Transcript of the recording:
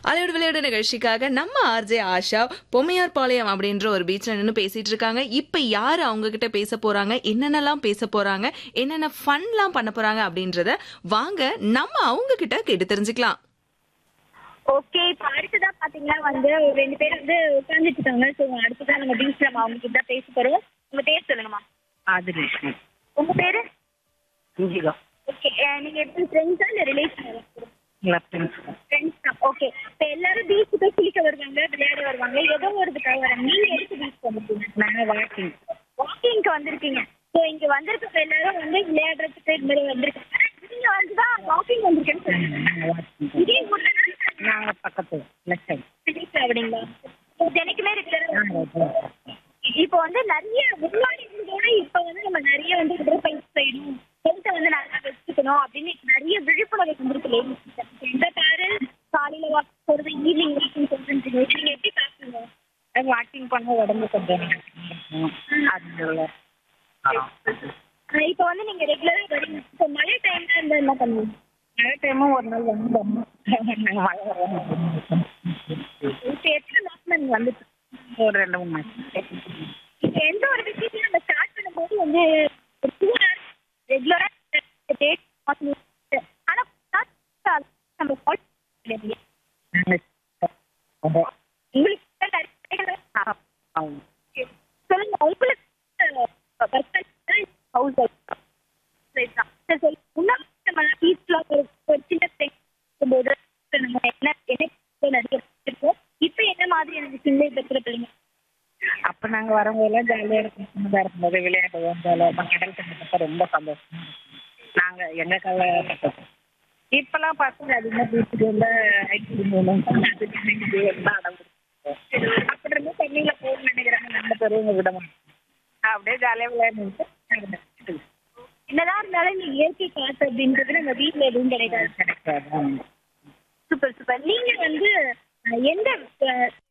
அலையோட விளையாடு நிகழ்ச்சிக்காக நம்ம ஆர்ஜே ஆஷா பொம்மையார் பாளையம் அப்படின்ற ஒரு பீச்ல நின்று பேசிட்டு இருக்காங்க இப்ப யாரு அவங்க கிட்ட பேச போறாங்க என்னென்னலாம் பேச போறாங்க என்னென்ன ஃபன்லாம் பண்ண போறாங்க அப்படின்றத வாங்க நம்ம அவங்க கிட்ட கேட்டு தெரிஞ்சுக்கலாம் ஓகே இப்போ அடுத்ததா பாத்தீங்கன்னா வந்து ஒரு ரெண்டு பேர் வந்து உட்காந்துட்டு இருக்காங்க ஸோ அடுத்ததா நம்ம பீச்ல நம்ம அவங்க கிட்ட பேச போறோம் உங்க பேர் சொல்லுங்கம்மா ஆதிலட்சுமி உங்க பேரு இஞ்சிகா ஓகே நீங்க எப்படி ஃப்ரெண்ட்ஸா இல்ல ரிலேஷன் இல்லை ஃப்ரெண்ட்ஸ் ஃப்ரெண்ட்ஸ் தான் ஓகே இப்போ எல்லாரும் பீச்சுக்கு குளிக்க வருவாங்க விளையாட வருவாங்க ஏதோ ஒரு இதுக்காக வராங்க நீங்க எதுக்கு பீச் வந்திருக்கீங்க நாங்கள் வாக்கிங் வாக்கிங்க்கு வந்திருக்கீங்க ஸோ இங்க வந்திருக்க எல்லாரும் வந்து விளையாடுறதுக்கு இந்த மாதிரி வந்திருக்காங்க நீங்க வந்து தான் வாக்கிங் வந்திருக்கேன்னு சொல்லுங்க நாங்கள் வாக்கிங் இதே ஊர்ல நாங்கள் பக்கத்து லெஃப்ட் சைடு பீச் அப்படிங்களா தினைக்குமே ரெகுலரா நாங்கள் இப்போ வந்து நிறைய முன்னாடி இருந்ததோட இப்போ வந்து நம்ம நிறைய வந்து உடற்பயிற்சி செய்யணும் ஹெல்த்தை வந்து நல்லா வச்சுக்கணும் அப்படின்னு நிறைய விழிப்புணர்வு வந்துருக்கு லேடிஸ் எந்த பாரு காலையில வாக் போறது ஈவினிங் வாக்கிங் சொல்றீங்க நீங்க எப்படி பாக்குறீங்க வாக்கிங் பண்ண உடம்பு கொஞ்சம் அது இப்போ வந்து நீங்க ரெகுலரா வரீங்க இப்போ மழை டைம்ல இருந்தா என்ன பண்ணுவீங்க மழை டைமும் ஒரு நாள் வந்து நாங்கள் மழை வரோம் இப்போ எத்தனை மாசம் நீங்க வந்துட்டு ஒரு ரெண்டு மூணு மாதம் இப்போ எந்த ஒரு விஷயத்தையும் நம்ம ஸ்டார்ட் பண்ணும்போது வந்து ஒரு டூ ஹவர்ஸ் ரெகுலரா டேட் ஆனா நம்ம ஃபாலோ பண்ணிடுங்க நாங்கள் உங்களுக்கு நிறைய ஆமாம் சொல்லுங்க உங்களுக்கு ஹவுஸ் முன்னாடி நம்ம பீச்ல ஒரு ஒரு சின்ன போது நம்ம என்ன என்ன நிறைய இருக்கோம் இப்போ என்ன மாதிரியான விஷயங்கள் இப்போ இருக்கிற பிள்ளைங்க அப்போ நாங்கள் வரும்போதெல்லாம் ஜாலியாக இருக்கும் சின்னதாக இருக்கும்போது விளையாடுவோம் ஜாலியாக கடல் தண்ணி பார்த்தா ரொம்ப சந்தோஷமா இருக்கும் நாங்கள் எங்கள் காலகட்டத்தில் இப்போல்லாம் பசங்க அதிகமாக பீச்சுக்கு வந்து ஐஸ்கிரீம் வேணும் அது இது எல்லாம் அடம் பிடிச்சிருக்கோம் அப்படி இருந்து தண்ணியில் போகணும்னு நினைக்கிறாங்க நம்ம பெரியவங்க விட மாட்டோம் அப்படியே ஜாலியாக விளையாண்டுட்டு நாங்கள் வீட்டுக்கு என்னதான் இருந்தாலும் நீ இயற்கை காத்து அப்படின்றது நம்ம வீட்ல எதுவும் கிடைக்காது கிடைக்காது சூப்பர் சூப்பர் நீங்க வந்து அஹ், எந்த அஹ்,